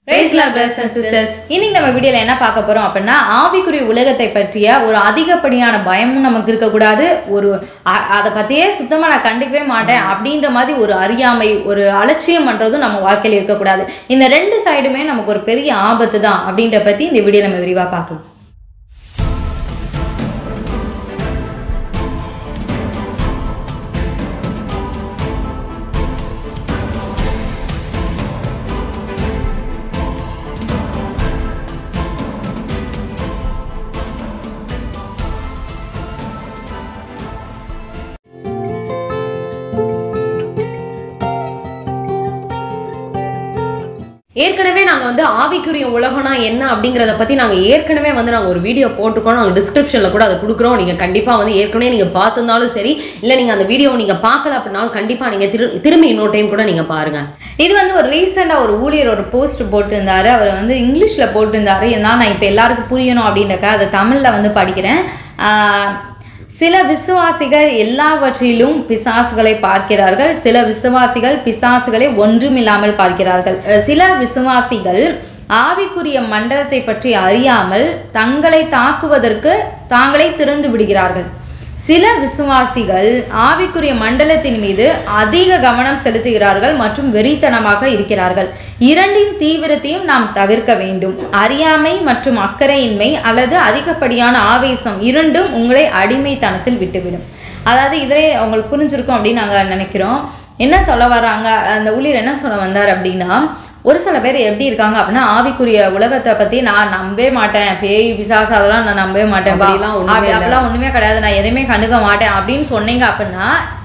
Praise Lord, brothers and sisters. இன்னைக்கு நம்ம வீடியோல என்ன பார்க்க போறோம் அப்படின்னா ஆவிக்குரிய உலகத்தை பற்றிய ஒரு அதிகப்படியான பயமும் நமக்கு இருக்கக்கூடாது ஒரு அ- அதை பத்தியே சுத்தமா நான் கண்டுக்கவே மாட்டேன் அப்படின்ற மாதிரி ஒரு அறியாமை ஒரு அலட்சியம் பண்றதும் நம்ம வாழ்க்கையில இருக்கக்கூடாது இந்த ரெண்டு சைடுமே நமக்கு ஒரு பெரிய ஆபத்து தான் அப்படின்ற பத்தி இந்த வீடியோ நம்ம விரிவா பார்க்கலாம் ஏற்கனவே நாங்க வந்து ஆவிக்குரிய உலகம்னா என்ன அப்படிங்கறத பத்தி நாங்க ஏற்கனவே வந்து நாங்க ஒரு வீடியோ போட்டிருக்கோம் நாங்க டிஸ்கிரிப்ஷன்ல கூட அதை கொடுக்குறோம் நீங்க கண்டிப்பா வந்து ஏற்கனவே நீங்க பார்த்திருந்தாலும் சரி இல்ல நீங்க அந்த வீடியோவை நீங்க பார்க்கல அப்படின்னாலும் கண்டிப்பா நீங்க திரு திரும்பி இன்னொரு டைம் கூட நீங்க பாருங்க இது வந்து ஒரு ரீசெண்டாக ஒரு ஊழியர் ஒரு போஸ்ட் போட்டிருந்தாரு அவர் வந்து இங்கிலீஷில் போட்டிருந்தாரு இருந்தாலும் நான் இப்போ எல்லாருக்கும் புரியணும் அப்படின்றக்க அதை தமிழில் வந்து படிக்கிறேன் ஆஹ், சில விசுவாசிகள் எல்லாவற்றிலும் பிசாசுகளை பார்க்கிறார்கள் சில விசுவாசிகள் பிசாசுகளை ஒன்றுமில்லாமல் பார்க்கிறார்கள் அஹ், சில விசுவாசிகள் ஆவிக்குரிய மண்டலத்தை பற்றி அறியாமல் தங்களை தாக்குவதற்கு தாங்களே திறந்து விடுகிறார்கள் சில விசுவாசிகள் ஆவிக்குரிய மண்டலத்தின் மீது அதிக கவனம் செலுத்துகிறார்கள் மற்றும் வெறித்தனமாக இருக்கிறார்கள் இரண்டின் தீவிரத்தையும் நாம் தவிர்க்க வேண்டும் அறியாமை மற்றும் அக்கறையின்மை அல்லது அதிகப்படியான ஆவேசம் இரண்டும் உங்களை அடிமைத்தனத்தில் விட்டுவிடும் அதாவது இதிலே உங்களுக்கு புரிஞ்சிருக்கும் அப்படின்னு நாங்கள் நினைக்கிறோம் என்ன சொல்ல வர்றாங்க அந்த ஊழியர் என்ன சொல்ல வந்தார் அப்படின்னா ஒரு சில பேர் எப்படி இருக்காங்க அப்படின்னா ஆவிக்குரிய உலகத்தை பத்தி நான் நம்பவே மாட்டேன் பேய் பிசாசு அதெல்லாம் நான் நம்பவே மாட்டேன் பா. அப்படிலாம் ஒண்ணுமே அப்படி இல்ல. அப்படிலாம் ஒண்ணுமே கிடையாது நான் எதையுமே கண்டுக்க மாட்டேன் அப்படின்னு சொன்னீங்க அப்படின்னா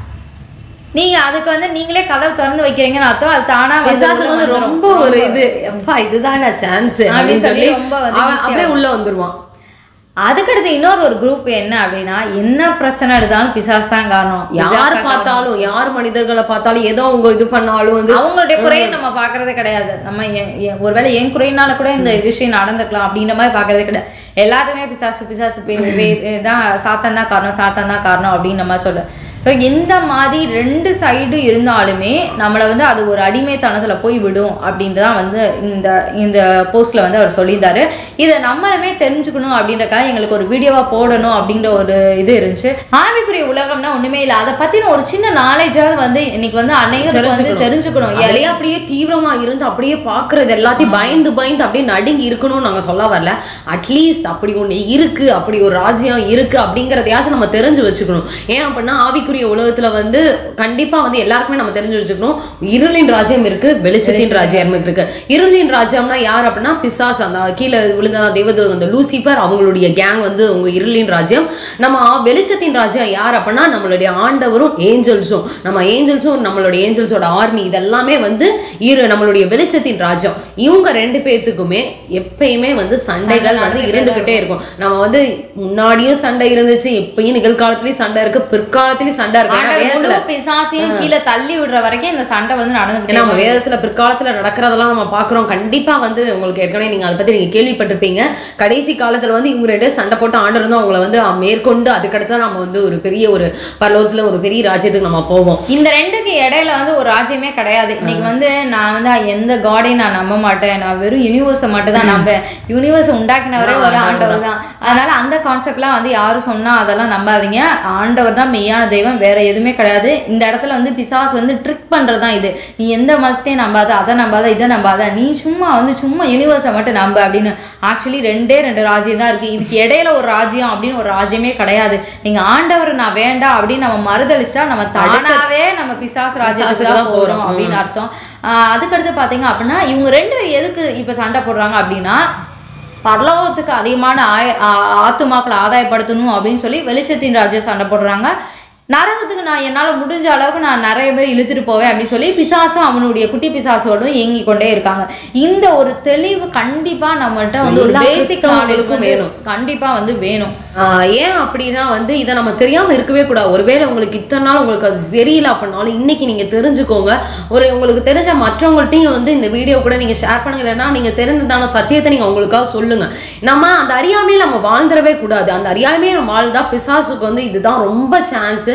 நீங்க அதுக்கு வந்து நீங்களே கதவு திறந்து வைக்கிறீங்கன்னு அர்த்தம் அது தானா வந்து விசாசம் உள்ள வந்து வந்துரும். ரொம்ப ஒரு இது அப்பா இதுதான்டா சான்ஸ் அப்படின்னு சொல்லி ரொம்ப வந்து அவன் easy-ஆ அப்படியே உள்ள வந்துருவான் அதுக்கடுத்து இன்னொரு ஒரு குரூப் என்ன அப்படின்னா என்ன பிரச்சனை எடுத்தாலும் பிசாசு தான் காரணம் பிசாசு யார் தான் பார்த்தாலும் யார் மனிதர்களை பார்த்தாலும் ஏதோ அவங்க இது பண்ணாலும் வந்து அவங்களுடைய குறையை நம்ம பார்க்கறதே கிடையாது நம்ம எ- எ- ஒருவேளை என் குறையினால கூட இந்த விஷயம் நடந்திருக்கலாம் அப்படின்ற மாதிரி பார்க்கறதே கிடையாது எல்லாத்துக்குமே பிசாசு பிசாசு பே- பே- தான் சாத்தான் தான் காரணம் சாத்தான் தான் காரணம் அப்படின்னு நம்ம சொல்ல ஸோ இந்த மாதிரி ரெண்டு சைடு இருந்தாலுமே நம்மளை வந்து அது ஒரு அடிமைத்தனத்தில் போய் விடும் அப்படின்ட்டு தான் வந்து இந்த இந்த போஸ்ட்ல வந்து அவர் சொல்லியிருந்தாரு இதை நம்மளுமே தெரிஞ்சுக்கணும் அப்படின்றக்காக எங்களுக்கு ஒரு வீடியோவாக போடணும் அப்படின்ற ஒரு இது இருந்துச்சு ஆவிக்குரிய உலகம்னா ஒண்ணுமே இல்லை அதை பத்தின ஒரு சின்ன நாலேஜாவது வந்து இன்னைக்கு வந்து அநேகருக்கு வந்து தெரிஞ்சுக்கணும் அதுலயே அப்படியே தீவிரமா இருந்து அப்படியே பாக்குறது எல்லாத்தையும் பயந்து பயந்து அப்படியே நடுங்கி இருக்கணும்னு நாங்க சொல்ல வரல அட்லீஸ்ட் அப்படி ஒண்ணு இருக்கு அப்படி ஒரு ராஜ்யம் இருக்கு அப்படிங்கறதையாச்சும் நம்ம தெரிஞ்சு வச்சுக்கணும் ஏன் அப்படின்னா ஆவிக்குரிய உலகத்துல வந்து கண்டிப்பா வந்து எல்லாருக்குமே நம்ம தெரிஞ்சு வச்சுக்கணும் இருளின் ராஜ்யம் இருக்கு வெளிச்சத்தின் ராஜ்யம் இருக்கு இருளின் ராஜ்யம்னா யார் அப்படின்னா பிசாஸ் அந்த கீழே விழுந்த தேவதூதன் அந்த லூசிஃபர் அவங்களுடைய கேங் வந்து உங்க இருளின் ராஜ்யம் நம்ம ஆ- வெளிச்சத்தின் ராஜ்யம் யார் அப்படின்னா நம்மளுடைய ஆண்டவரும் ஏஞ்சல்ஸும் நம்ம ஏஞ்சல்ஸும் நம்மளுடைய ஏஞ்சல்ஸோட ஆர்மி இதெல்லாமே வந்து இரு நம்மளுடைய வெளிச்சத்தின் ராஜ்யம் இவங்க ரெண்டு பேத்துக்குமே எப்பயுமே வந்து சண்டைகள் வந்து இருந்துகிட்டே இருக்கும் நம்ம வந்து முன்னாடியும் சண்டை இருந்துச்சு எப்பயும் நிகழ்காலத்திலயும் சண்டை இருக்கு பிற்காலத்திலயும் சண்டை இருக்கு ஏன்னா ஆண்டவர் வேதத்துல முழு பிசாசையும் கீழே தள்ளி விடுற வரைக்கும் இந்த சண்டை வந்து நடந்துகிட்டே ஏன்னா நம்ம வேதத்துல பிற்காலத்துல நடக்கிறதெல்லாம் நம்ம பாக்குறோம் கண்டிப்பா வந்து உங்களுக்கு ஏற்கனவே நீங்க அதை பத்தி நீங்க கேள்விப்பட்டிருப்பீங்க கடைசி காலத்துல வந்து இவங்க ரெண்டு சண்டை போட்டு ஆண்டர் வந்து அவங்கள வந்து மேற்கொண்டு அதுக்கடுத்து தான் நம்ம வந்து ஒரு பெரிய ஒரு பரலோகத்துல ஒரு பெரிய ராஜ்யத்துக்கு நம்ம போவோம் இந்த ரெண்டுக்கு இடையில வந்து ஒரு ராஜ்யமே கிடையாது இன்னைக்கு வந்து நான் வந்து எந்த காடையும் நான் நம்ப மாட்டேன் நான் வெறும் யூனிவர்ஸை மட்டும் தான் நம்பேன் யூனிவர்ஸ் உண்டாக்கினவரே ஒரு ஆண்டவர் தான் அதனால அந்த கான்செப்ட்லாம் வந்து யாரும் சொன்னா அதெல்லாம் நம்பாதீங்க ஆண்டவர் தான் மெய்யான தெய்வம் வேற எதுவுமே கிடையாது இந்த இடத்துல வந்து பிசாஸ் வந்து ட்ரிக் பண்றது தான் இது நீ எந்த மதத்தையும் நம்பாத அதை நம்பாத இதை நம்பாத நீ சும்மா வந்து சும்மா யூனிவர்ஸை மட்டும் நம்பு அப்படின்னு ஆக்சுவலி ரெண்டே ரெண்டு ராஜ்யம் தான் இருக்கு இதுக்கு இடையில ஒரு ராஜ்யம் அப்படின்னு ஒரு ராஜ்யமே கிடையாது நீங்க ஆண்டவர் நான் வேண்டாம் அப்படின்னு நம்ம மறுதளிச்சிட்டா நம்ம தானாவே நம்ம பிசாசு ராஜ்யத்துக்கு பிசாசுக்கு தான் தான் போறோம் போறோம். அப்படின்னு அர்த்தம் ஆஹ் அதுக்கடுத்து பாத்தீங்க அப்படின்னா இவங்க ரெண்டு எதுக்கு இப்ப சண்டை போடுறாங்க அப்படின்னா பரலோகத்துக்கு அதிகமான ஆய ஆ- ஆத்துமாக்களை ஆதாயப்படுத்தணும் அப்படின்னு சொல்லி வெளிச்சத்தின் ராஜ்யம் சண்டை போடுறாங்க நரகத்துக்கு நான் என்னால் முடிஞ்ச அளவுக்கு நான் நிறைய பேர் இழுத்துட்டு போவேன் அப்படின்னு சொல்லி பிசாசும் அவனுடைய குட்டி பிசாசோடும் இயங்கி கொண்டே இருக்காங்க இந்த ஒரு தெளிவு கண்டிப்பா நம்மகிட்ட வந்து ஒரு எல்லா பேசிக் கிறிஸ்தவங்களுக்கும் நாலேஜ் வேணும். கண்டிப்பா வந்து வேணும் ஆஹ் ஏன் அப்படின்னா வந்து இதை நம்ம தெரியாம இருக்கவே கூடாது ஒருவேளை உங்களுக்கு இத்தனை நாள் உங்களுக்கு அது தெரியல அப்படின்னாலும் இன்னைக்கு நீங்க தெரிஞ்சுக்கோங்க ஒரு உங்களுக்கு தெரிஞ்ச மற்றவங்கள்ட்டையும் வந்து இந்த வீடியோ கூட நீங்க ஷேர் பண்ணுங்க இல்லைன்னா நீங்க தெரிந்ததான சத்தியத்தை நீங்க அவங்களுக்காக சொல்லுங்க நம்ம அந்த அறியாமையில் நம்ம வாழ்ந்துடவே கூடாது அந்த அறியாமையை நம்ம வாழ்ந்தா பிசாசுக்கு வந்து இதுதான் ரொம்ப சான்ஸ்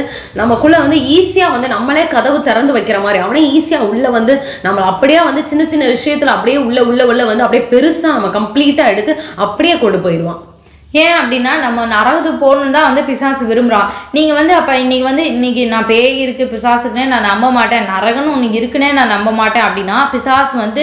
நமக்குள்ள வந்து ஈஸியா வந்து நம்மளே கதவு திறந்து வைக்கிற மாதிரி அவனே ஈஸியா உள்ள வந்து நம்ம அப்படியே வந்து சின்ன சின்ன விஷயத்துல அப்படியே உள்ள உள்ள உள்ள வந்து அப்படியே பெருசா நம்ம கம்ப்ளீட்டா எடுத்து அப்படியே கொண்டு போயிடுவான் ஏன் அப்படின்னா நம்ம நரகத்து போகணுன்னு தான் வந்து பிசாசு விரும்புகிறான் நீங்கள் வந்து அப்போ இன்னைக்கு வந்து இன்னைக்கு நான் பேய் இருக்கு பிசாசுக்குனே நான் நம்ப மாட்டேன் நரகன்னு ஒன்று இருக்குன்னே நான் நம்ப மாட்டேன் அப்படின்னா பிசாசு வந்து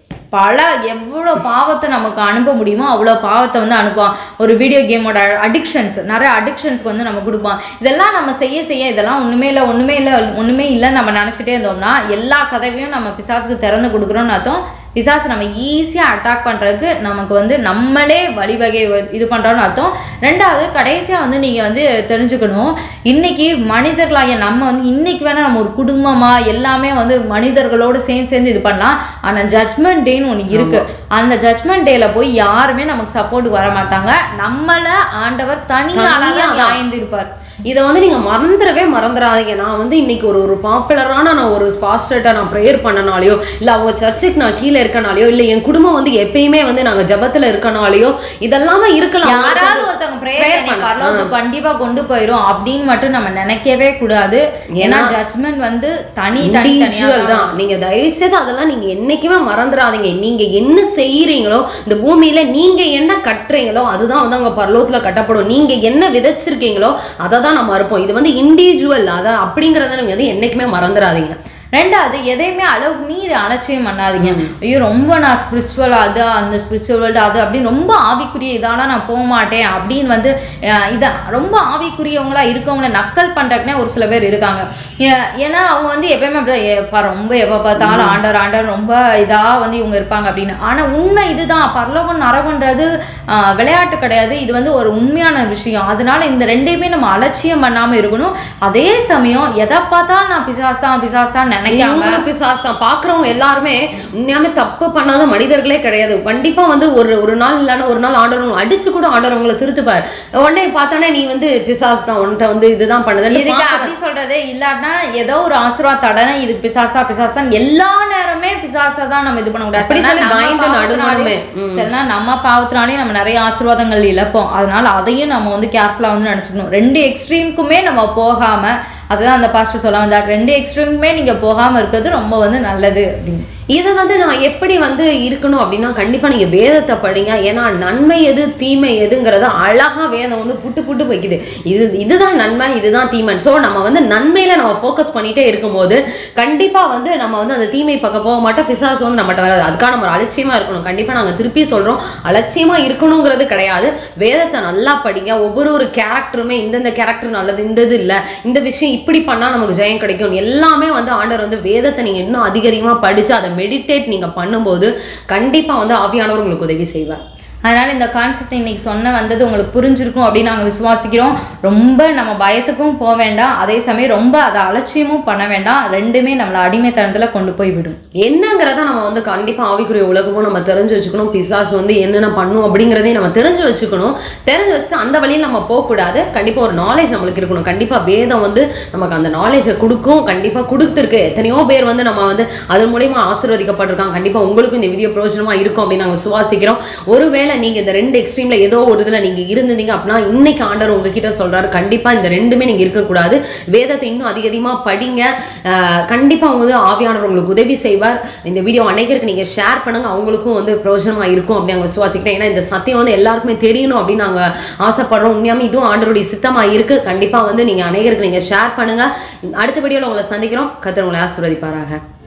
பல எவ்வளோ பாவத்தை நமக்கு அனுப்ப முடியுமோ அவ்வளோ பாவத்தை வந்து அனுப்புவான் ஒரு வீடியோ கேமோட அடிக்ஷன்ஸ் நிறைய அடிக்ஷன்ஸ்க்கு வந்து நம்ம கொடுப்பான் இதெல்லாம் நம்ம செய்ய செய்ய இதெல்லாம் ஒன்றுமே இல்லை ஒன்றுமே இல்லை ஒன்றுமே இல்லைன்னு நம்ம நினச்சிட்டே இருந்தோம்னா எல்லா கதவையும் நம்ம பிசாசுக்கு திறந்து கொடுக்குறோன்னு அர்த்தம் பிசாசு நம்ம ஈஸியாக அட்டாக் பண்ணுறதுக்கு நமக்கு வந்து நம்மளே வழிவகை வ- இது பண்ணுறோன்னு அர்த்தம் ரெண்டாவது கடைசியாக வந்து நீங்கள் வந்து தெரிஞ்சுக்கணும் இன்னைக்கு மனிதர்களாகிய நம்ம வந்து இன்னைக்கு வேணால் நம்ம ஒரு குடும்பமாக எல்லாமே வந்து மனிதர்களோடு சேர்ந்து சேர்ந்து இது பண்ணலாம் ஆனால் ஜட்மெண்ட் டேன்னு ஒன்று இருக்குது அந்த ஜட்மெண்ட் டேல போய் யாருமே நமக்கு சப்போர்ட்டுக்கு வர மாட்டாங்க நம்மளை ஆண்டவர் தனியாக தனியா தான். நியாயந்து இருப்பார் இதை வந்து நீங்க மறந்துடவே மறந்துடாதீங்க நான் வந்து இன்னைக்கு ஒரு ஒரு பாப்புலரான நான் ஒரு பாஸ்டர்கிட்ட நான் ப்ரேயர் பண்ணனாலையோ இல்ல அவங்க சர்ச்சுக்கு நான் கீழே இருக்கனாலையோ இல்ல என் குடும்பம் வந்து எப்பயுமே வந்து நாங்க ஜெபத்துல இருக்கனாலையோ இதெல்லாம் தான் இருக்கலாம் யாராவது ஒருத்தவங்க Prayer பிரேயர் பண்ண. பரலோகத்துக்கு கண்டிப்பா கொண்டு போயிரும் அப்படின்னு மட்டும் நம்ம நினைக்கவே கூடாது ஏன்னா ஏன்னா ஜட்மெண்ட் வந்து தனி தனி இண்டிவிஜுவல் தான் நீங்க தயவு செய்து அதெல்லாம் நீங்க என்னைக்குமே மறந்துடாதீங்க நீங்க என்ன செய்யறீங்களோ இந்த பூமியில நீங்க என்ன கட்டுறீங்களோ அதுதான் வந்து அவங்க பரலோகத்துல கட்டப்படும் நீங்க என்ன விதைச்சிருக்கீங்களோ அதை தான் நம்ம இருப்போம் இது வந்து இண்டிவிஜுவல் அதை அப்படிங்கறத நீங்க வந்து என்னைக்குமே மறந்துடாதீங்க ரெண்டாவது எதையுமே அளவுக்கு மீறி அலட்சியம் பண்ணாதீங்க ஐயோ ரொம்ப நான் ஸ்பிரிச்சுவல் அது அந்த ஸ்பிரிச்சுவல் அது அப்படின்னு ரொம்ப ஆவிக்குரிய இதால நான் போக மாட்டேன் அப்படின்னு வந்து அஹ், இத ரொம்ப ஆவிக்குரியவங்களா இருக்கவங்கள நக்கல் பண்றதுக்குனே ஒரு சில பேர் இருக்காங்க ஏ- ஏன்னா அவங்க வந்து எப்பயுமே அப்படிதான் ஏப்பா ரொம்ப எப்போ பார்த்தாலும் ஆண்டவர் ஆண்டவர் ரொம்ப இதா வந்து இவங்க இருப்பாங்க அப்படின்னு ஆனா உண்மை இதுதான் பரலோகம் நரகன்றது அஹ், விளையாட்டு கிடையாது இது வந்து ஒரு உண்மையான விஷயம் அதனால இந்த ரெண்டையுமே நம்ம அலட்சியம் பண்ணாம இருக்கணும் அதே சமயம் எதை பார்த்தாலும் நான் பிசாசா பிசாசா நினைக்காம இவங்களும் பிசாசு தான் பாக்குறவங்க எல்லாருமே உண்மையாமே தப்பு பண்ணாத மனிதர்களே கிடையாது கண்டிப்பா வந்து ஒரு ஒரு நாள் இல்லைன்னா ஒரு நாள் ஆண்டவர் உங்களை அடிச்சு கூட ஆண்டவர் உங்களை திருத்துப்பார் உடனே பார்த்தானே நீ வந்து பிசாசு தான் உன்கிட்ட வந்து இதுதான் பண்ணுது இதுக்கு அப்படி சொல்றது இல்லாட்டினா ஏதோ ஒரு ஆசீர்வாத தடனை இதுக்கு பிசாசா பிசாசான்னு எல்லா நேரமே பிசாசா தான் நம்ம இது பண்ண கூடாது அப்படி சில சொல்லி நேரம் நம்ம பயந்து பாவத்தினாலே- நடுங்கணுமே. ம். சில நேரம் நம்ம பாவத்தினாலே நம்ம நிறைய ஆசீர்வாதங்கள் இழப்போம் அதனால அதையும் நம்ம வந்து கேர்ஃபுல்லா வந்து நினைச்சுக்கணும் ரெண்டு எக்ஸ்ட்ரீமுக்குமே நம்ம போகாம அதுதான் அந்த பாஸ்டர் சொல்ல வந்தார் ரெண்டு எக்ஸ்ட்ரீமுமே நீங்க போகாம இருக்கிறது ரொம்ப வந்து நல்லது அப்படின்னு இதை வந்து நான் எப்படி வந்து இருக்கணும் அப்படின்னா கண்டிப்பா நீங்க வேதத்தை படிங்க ஏன்னா நன்மை எது தீமை எதுங்கிறத அழகா வேதம் வந்து புட்டு புட்டு வைக்குது இது இதுதான் நன்மை இதுதான் தீமை ஸோ நம்ம வந்து நன்மையில நம்ம ஃபோக்கஸ் பண்ணிட்டே இருக்கும்போது கண்டிப்பா வந்து நம்ம வந்து அந்த தீமை பக்கம் போக மாட்டோம் பிசாசு வந்து நம்மகிட்ட வராது அதுக்காக நம்ம ஒரு அலட்சியமா இருக்கணும் கண்டிப்பா நாங்க திருப்பி சொல்றோம் அலட்சியமா இருக்கணுங்கிறது கிடையாது வேதத்தை நல்லா படிங்க ஒவ்வொரு ஒரு கேரக்டருமே இந்தந்த கேரக்டர் நல்லது இந்த இது இல்ல இந்த விஷயம் இப்படி பண்ணா நமக்கு ஜெயம் கிடைக்கும் எல்லாமே வந்து ஆண்டவர் வந்து வேதத்தை நீங்க இன்னும் அதிகமா படிச்சு அதை மெடிடேட் நீங்க பண்ணும்போது கண்டிப்பா வந்து ஆவியானவர் உங்களுக்கு உதவி செய்வார் அதனால இந்த கான்செப்ட் இன்னைக்கு சொன்ன வந்தது உங்களுக்கு புரிஞ்சிருக்கும் அப்படின்னு நாங்கள் விசுவாசிக்கிறோம் ரொம்ப நம்ம பயத்துக்கும் போக வேண்டாம் அதே சமயம் ரொம்ப அதை அலட்சியமும் பண்ண வேண்டாம் ரெண்டுமே நம்மளை அடிமைத்தனத்துல கொண்டு போய் விடும் என்னங்கிறத நம்ம வந்து கண்டிப்பா ஆவிக்குரிய உலகமும் நம்ம தெரிஞ்சு வச்சுக்கணும் பிசாஸ் வந்து என்னென்ன பண்ணும் அப்படிங்கிறதையும் நம்ம தெரிஞ்சு வச்சுக்கணும் தெரிஞ்சு வச்சு அந்த வழியில் நம்ம போகக்கூடாது கண்டிப்பா ஒரு நாலேஜ் நம்மளுக்கு இருக்கணும் கண்டிப்பா வேதம் வந்து நமக்கு அந்த நாலேஜை கொடுக்கும் கண்டிப்பா கொடுத்துருக்கு எத்தனையோ பேர் வந்து நம்ம வந்து அதன் மூலியமா ஆசீர்வதிக்கப்பட்டிருக்காங்க கண்டிப்பா உங்களுக்கும் இந்த வீடியோ பிரயோஜனமா இருக்கும் அப்படின்னு நாங்க சுவாசிக்கிறோம் ஒருவேளை நீங்க இந்த ரெண்டு எக்ஸ்ட்ரீம்ல ஏதோ ஒரு இதுல நீங்க இருந்தீங்க அப்படின்னா இன்னைக்கு ஆண்டவர் உங்ககிட்ட சொல்றாரு கண்டிப்பா இந்த ரெண்டுமே நீங்க இருக்கக்கூடாது வேதத்தை இன்னும் அதிக அதிகமா படிங்க அஹ் கண்டிப்பா அவங்க வந்து ஆவியானவர் உங்களுக்கு உதவி செய்வார் இந்த வீடியோ அனைவருக்கு நீங்க ஷேர் பண்ணுங்க அவங்களுக்கும் வந்து பிரயோஜனமா இருக்கும் அப்படின்னு நாங்க விசுவாசிக்கிறேன் ஏன்னா இந்த சத்தியம் வந்து எல்லாருக்குமே தெரியணும் அப்படின்னு நாங்க ஆசைப்படுறோம் உண்மையாமே இதுவும் ஆண்டவருடைய சித்தமா இருக்கு கண்டிப்பா வந்து நீங்க அனைவருக்கு நீங்க ஷேர் பண்ணுங்க அடுத்த வீடியோல உங்களை சந்திக்கிறோம் கத்தர் உங்களை ஆசீர்வதிப்பாராக